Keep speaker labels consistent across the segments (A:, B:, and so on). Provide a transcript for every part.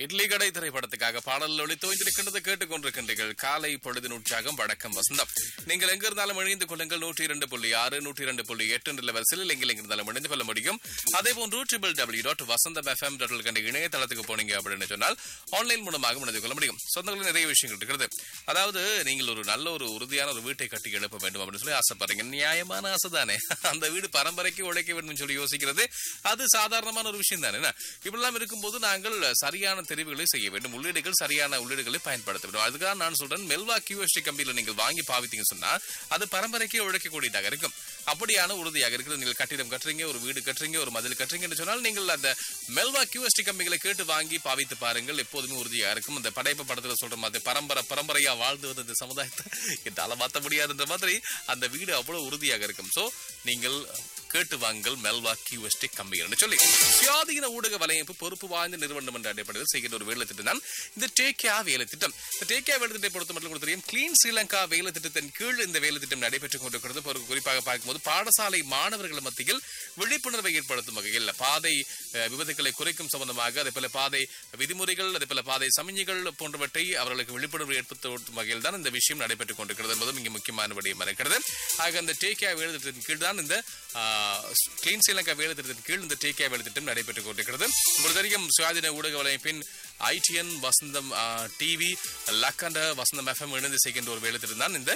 A: இட்லி கடை திரைப்படத்துக்காக பாடல் ஒளி தோய்ந்திருக்கின்றது கேட்டுக்கொண்டிருக்கின்றீர்கள் காலை பொழுதின் உற்சாகம் வடக்கம் வசந்தம் நீங்கள் எங்க இருந்தாலும் இணைந்து கொள்ளுங்கள் நூற்றி இரண்டு புள்ளி ஆறு நூற்றி இரண்டு புள்ளி எட்டு என்ற வரிசையில் எங்கே இருந்தாலும் இணைந்து கொள்ள முடியும் அதே போன்று triple W dot Vasantham FM dot கண்ட இணையதளத்துக்கு போனீங்க அப்படின்னு சொன்னால் ஆன்லைன் மூலமாக இணைந்து கொள்ள முடியும் சொந்தங்களில் நிறைய விஷயங்கள் இருக்கிறது அதாவது நீங்கள் ஒரு நல்ல ஒரு உறுதியான ஒரு வீட்டை கட்டி எழுப்ப வேண்டும் அப்படின்னு சொல்லி ஆசைப்படுறீங்க நியாயமான ஆசை தானே அந்த வீடு பரம்பரைக்கு உழைக்க வேண்டும் சொல்லி யோசிக்கிறது அது சாதாரணமான ஒரு விஷயம் தானே என்ன? இப்படிலாம் இருக்கும்போது நாங்கள் சரியான தெரிவுகளை செய்ய வேண்டும் உள்ளீடுகள் சரியான உள்ளீடுகளை பயன்படுத்த வேண்டும் அதுக்காக நான் சொல்றேன் மெல்வா கியூஎஸ்டி கம்பியில நீங்கள் வாங்கி பாவித்தீங்கன்னு சொன்னா அது பரம்பரைக்கே உழைக்கக்கூடியதாக இருக்கும் அப்படியான உறுதியாக இருக்கிறது நீங்கள் கட்டிடம் கட்டுறீங்க ஒரு வீடு கட்டுறீங்க ஒரு மதில் கட்டுறீங்கன்னு சொன்னால் நீங்கள் அந்த மெல்வா கியூஎஸ்டி கம்பிகளை கேட்டு வாங்கி பாவித்து பாருங்கள் எப்போதுமே உறுதியாக இருக்கும் அந்த படைப்பு படத்துல சொல்ற மாதிரி பரம்பரை பரம்பரையா வாழ்ந்து வந்த இந்த சமுதாயத்தை என்னால மாற்ற முடியாதுன்ற மாதிரி அந்த வீடு அவ்வளவு உறுதியாக இருக்கும் சோ நீங்கள் கேட்டு வாங்கள் மெல்வா கியூஎஸ்டி கம்பிகள் சொல்லி சுயாதீன ஊடக வலையமைப்பு பொறுப்பு வாய்ந்த நிறுவனம் என்ற அடிப்படையில் செய்கிற ஒரு வேலை திட்டம் தான் இந்த டேக்கியா வேலை திட்டம் இந்த டேக்கியா வேலை திட்டத்தை பொறுத்த மட்டும் உங்களுக்கு தெரியும் கிளீன் ஸ்ரீலங்கா வேலை திட்டத்தின் கீழ் இந்த வேலை திட்டம் நடைபெற்றுக் கொண்டிருக்கிறது ஒரு குறிப்பாக பார்க்கும்போது பாடசாலை மாணவர்கள் மத்தியில் விழிப்புணர்வை ஏற்படுத்தும் வகையில் பாதை அஹ், விபத்துக்களை குறைக்கும் சம்பந்தமாக அதே போல பாதை விதிமுறைகள் அதே போல பாதை சமிஞ்சைகள் போன்றவற்றை அவர்களுக்கு விழிப்புணர்வு ஏற்படுத்தும் வகையில் தான் இந்த விஷயம் நடைபெற்றுக் கொண்டிருக்கிறது என்பதும் இங்கே முக்கியமான விடயம் இருக்கிறது ஆக இந்த டேக்கியா வேலை திட்டத்தின் கீழ் தான் இந்த கிளீன் ஸ்ரீலங்கா வேலை திட்டத்தின் கீழ் இந்த டேக்கியா வேலை திட்டம் நடைபெற்றுக் கொண்டிருக்கிறது உங்களுக்கு தெரியும் சுயாதீன ஊடக வலையமைப்பின் ஐடிஎன் வசந்தம் டிவி லக்கண்ட வசந்தம் எஃப்எம் இணைந்து செய்கின்ற ஒரு வேலை திட்டம் தான் இந்த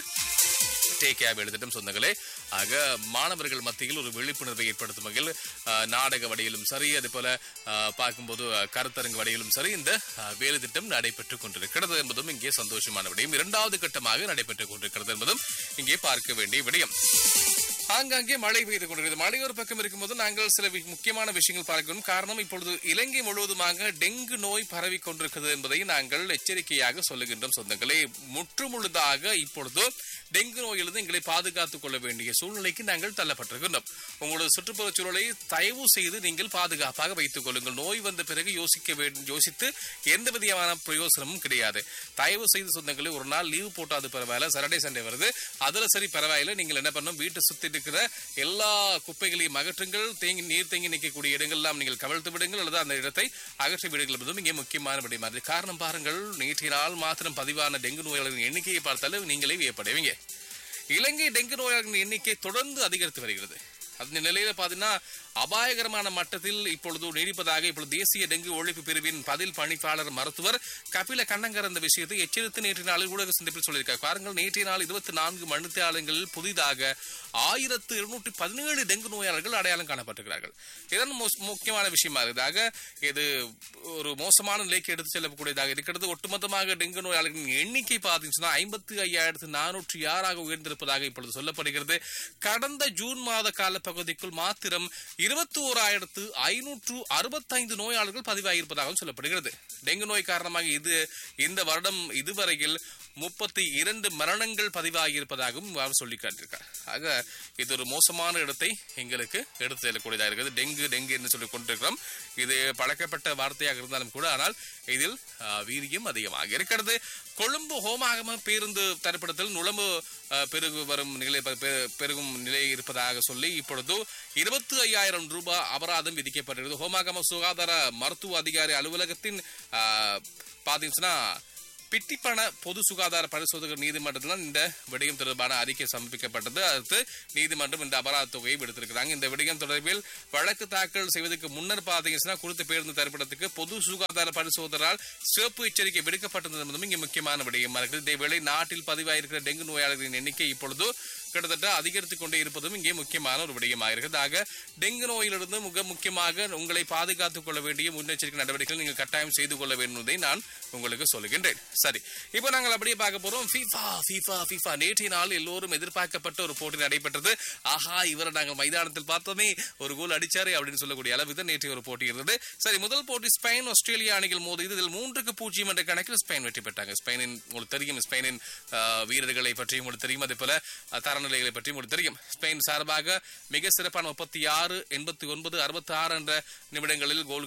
A: டேக் கேப் எழுதிட்டும் சொந்தங்களே ஆக மாணவர்கள் மத்தியில் ஒரு விழிப்புணர்வை ஏற்படுத்தும் வகையில் அஹ், நாடக வடியிலும் சரி அதே போல அஹ், பார்க்கும்போது அஹ், கருத்தரங்கு வடியிலும் சரி இந்த அஹ், வேலை திட்டம் நடைபெற்றுக் கொண்டிருக்கிறது என்பதும் இங்கே சந்தோஷமான விடயம் இரண்டாவது கட்டமாக நடைபெற்றுக் கொண்டிருக்கிறது என்பதும் இங்கே பார்க்க வேண்டிய விடயம் ஆங்காங்கே மழை பெய்து கொண்டிருக்கிறது மழை ஒரு பக்கம் இருக்கும்போது நாங்கள் சில வி- முக்கியமான விஷயங்கள் பார்க்கணும் காரணம் இப்பொழுது இலங்கை முழுவதுமாக டெங்கு நோய் பரவி கொண்டிருக்கிறது என்பதை நாங்கள் எச்சரிக்கையாக சொல்லுகின்றோம் சொந்தங்களே முற்றுமுழுதாக இப்பொழுது டெங்கு நோயிலிருந்து எங்களை பாதுகாத்துக் கொள்ள வேண்டிய சூழ்நிலைக்கு நாங்கள் தள்ளப்பட்டிருக்கின்றோம் உங்களோட சுற்றுப்புறச் சூழலை தயவு செய்து நீங்கள் பாதுகாப்பாக வைத்துக் கொள்ளுங்கள் நோய் வந்த பிறகு யோசிக்க வேண்டும் யோசித்து எந்த விதமான பிரயோசனமும் கிடையாது தயவு செய்து சொந்தங்களே ஒரு நாள் லீவு போட்டாது பரவாயில்ல சாட்டர்டே சண்டே வருது அதுல சரி பரவாயில்ல நீங்கள் என்ன பண்ணணும் வீட்டை சுத்தி இருக்கிற எல்லா குப்பைகளையும் அகற்றுங்கள் தேங்கி நீர் தேங்கி நிற்கக்கூடிய இடங்கள்லாம் நீங்கள் கவிழ்த்து விடுங்கள் அல்லது அந்த இடத்தை அகற்றி விடுங்கள் என்பதும் இங்கே முக்கியமான விடயமா இருக்கு காரணம் பாருங்கள் நேற்றைய நாள் மாத்திரம் பதிவான டெங்கு நோயாளர்களின் எண்ணிக்கையை பார்த்தாலும் நீங்களே வியப்படைவீங்க இலங்கை டெங்கு நோயாளர்களின் எண்ணிக்கை தொடர்ந்து அதிகரித்து வருகிறது அந்த நிலையில பாத்தீங்கன்னா அபாயகரமான மட்டத்தில் இப்பொழுது நீடிப்பதாக இப்பொழுது தேசிய டெங்கு ஒழிப்பு பிரிவின் பதில் பணிப்பாளர் மருத்துவர் கபில கண்ணங்கர் இந்த விஷயத்தை எச்சரித்து நேற்று நாளில் ஊடக சந்திப்பில் சொல்லியிருக்கார் பாருங்கள் நேற்றைய நாள் இருபத்தி நான்கு மணித்தியாலங்களில் புதிதாக ஆயிரத்து இருநூற்றி பதினேழு டெங்கு நோயாளர்கள் அடையாளம் காணப்பட்டிருக்கிறார்கள் இதன் மு- முக்கியமான விஷயமா இருக்குதாக இது ஒரு மோசமான நிலைக்கு எடுத்து செல்லக்கூடியதாக இருக்கிறது ஒட்டுமொத்தமாக டெங்கு நோயாளர்களின் எண்ணிக்கை பார்த்தீங்கன்னா ஐம்பத்தி ஐயாயிரத்து நானூற்றி ஆறாக உயர்ந்திருப்பதாக இப்பொழுது சொல்லப்படுகிறது கடந்த ஜூன் மாத கால பகுதிக்குள் மாத்திரம் இருபத்தி ஓராயிரத்து ஐநூற்று அறுபத்தைந்து நோயாளர்கள் பதிவாகியிருப்பதாகவும் சொல்லப்படுகிறது டெங்கு நோய் காரணமாக இது இந்த வருடம் இதுவரையில் முப்பத்தி இரண்டு மரணங்கள் பதிவாகியிருப்பதாகவும் அவர் சொல்லி காட்டியிருக்கார் ஆக இது ஒரு மோசமான இடத்தை எங்களுக்கு எடுத்து செல்லக்கூடியதாக இருக்கிறது டெங்கு டெங்கு என்று சொல்லி கொண்டிருக்கிறோம் இது பழக்கப்பட்ட வார்த்தையாக இருந்தாலும் கூட ஆனால் இதில் ஆ, வீரியம் அதிகமாக இருக்கிறது கொழும்பு ஹோமாகம பேருந்து தரப்பிடத்தில் நுழம்பு ஆ, பெருகு வரும் நிலை பெ- பெ- பெருகும் நிலை இருப்பதாக சொல்லி இப்பொழுது இருபத்தி ஐயாயிரம் ரூபாய் அபராதம் விதிக்கப்பட்டிருக்கிறது ஹோமாகம சுகாதார மருத்துவ அதிகாரி அலுவலகத்தின் ஆ, பாத்தீங்கன்னா பிட்டிப்பண பொது சுகாதார பரிசோதகர் நீதிமன்றத்தில் இந்த விடயம் தொடர்பான அறிக்கை சமர்ப்பிக்கப்பட்டது அடுத்து நீதிமன்றம் இந்த அபராத தொகையை விடுத்திருக்கிறாங்க இந்த விடயம் தொடர்பில் வழக்கு தாக்கல் செய்வதற்கு முன்னர் பாத்தீங்கன்னா குறித்த பேருந்து தரப்பிடத்துக்கு பொது சுகாதார பரிசோதரால் சிவப்பு எச்சரிக்கை விடுக்கப்பட்டிருந்தது என்பதும் இங்கே முக்கியமான விடயமா இருக்குது இதேவேளை நாட்டில் பதிவாயிருக்கிற டெங்கு நோயாளர்களின் எண்ணிக்கை இப்பொழுது கிட்டத்தட்ட அதிகரித்துக் கொண்டே இருப்பதும் இங்கே முக்கியமான ஒரு விடயமாக இருக்கிறது ஆக டெங்கு நோயிலிருந்து மிக முக்கியமாக உங்களை பாதுகாத்துக் கொள்ள வேண்டிய முன்னெச்சரிக்கை நடவடிக்கைகள் நீங்கள் கட்டாயம் செய்து கொள்ள வேண்டும் என்பதை நான் உங்களுக்கு சொல்லுகின்றேன் சரி இப்போ நாங்கள் அப்படியே பார்க்க போறோம் FIFA FIFA FIFA நேற்றைய நாள் எல்லோரும் எதிர்பார்க்கப்பட்ட ஒரு போட்டி நடைபெற்றது ஆஹா இவரை நாங்கள் மைதானத்தில் பார்த்தோமே ஒரு கோல் அடிச்சாரு அப்படின்னு சொல்லக்கூடிய அளவுக்கு தான் நேற்றைய ஒரு போட்டி இருந்தது சரி முதல் போட்டி ஸ்பெயின் ஆஸ்திரேலியா அணிகள் மோதி இதில் மூன்றுக்கு பூஜ்ஜியம் என்ற கணக்கில் ஸ்பெயின் வெற்றி பெற்றாங்க ஸ்பெயினின் உங்களுக்கு தெரியும் ஸ்பெயினின் ஆஹ், வீரர்களை பற்றி உங்களுக்கு தெரியும் அதே போல அஹ், தரநிலைகளை பற்றி உங்களுக்கு தெரியும் ஸ்பெயின் சார்பாக மிக சிறப்பான முப்பத்தி ஆறு எண்பத்தி ஒன்பது அறுபத்தி ஆறு என்ற நிமிடங்களில் கோல்கள்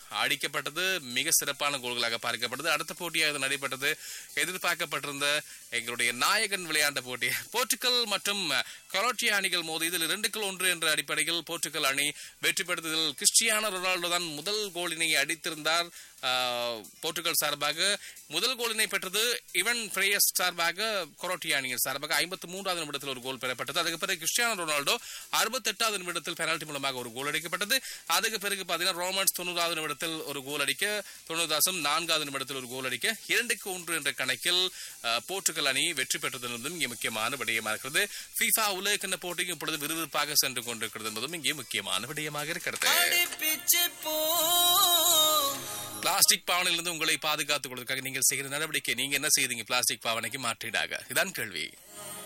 A: அடிக்கப்பட்டது மிக சிறப்பான கோல்களாக பார்க்கப்பட்டது அடுத்த போட்டியாக இது நடைபெற்றது எதிர்பார்க்கப்பட்டிருந்த எங்களுடைய நாயகன் விளையாண்ட போட்டி போர்ச்சுகல் மற்றும் கரோட்டியா அணிகள் மோதி இதில் இரண்டுக்கு ஒன்று என்ற அடிப்படையில் போர்ச்சுகல் அணி வெற்றி பெற்றதில் கிறிஸ்டியானோ ரொனால்டோ தான் முதல் கோலினை அடித்திருந்தார் ஆஹ், போர்ச்சுகல் சார்பாக முதல் கோலினை பெற்றது இவன் பிரேயஸ் சார்பாக கொரோட்டியா அணியின் சார்பாக ஐம்பத்தி மூன்றாவது நிமிடத்தில் ஒரு கோல் பெறப்பட்டது அதுக்கு பிறகு கிறிஸ்டியானோ ரொனால்டோ அறுபத்தெட்டாவது நிமிடத்தில் பெனால்டி மூலமாக ஒரு கோல் அடிக்கப்பட்டது அதுக்கு பிறகு பார்த்தீங்கன்னா ரோமன்ஸ் தொண்ணூறாவது நிமிடத்தில் ஒரு கோல் அடிக்க தொண்ணூதாசம் நான்காவது நிமிடத்தில் ஒரு கோல் அடிக்க இரண்டுக்கு ஒன்று என்ற கணக்கில் ஆஹ், போர்ச்சுகல் அணி வெற்றி பெற்றது என்பதும் இங்கே முக்கியமான விடயமாக இருக்கிறது FIFA உலகக்கிண்ண போட்டியும் இப்பொழுது விறுவிறுப்பாக சென்று கொண்டிருக்கிறது என்பதும் இங்கே முக்கியமான விடயமாக இருக்கிறது
B: அடி பிச்சு போ
A: பிளாஸ்டிக் பாவனையிலிருந்து உங்களை பாதுகாத்துக் கொள்வதற்காக நீங்கள் செய்கிற நடவடிக்கை நீங்க என்ன செய்தீங்க பிளாஸ்டிக் பாவனைக்கு மாற்றீடாக இதான் கேள்வி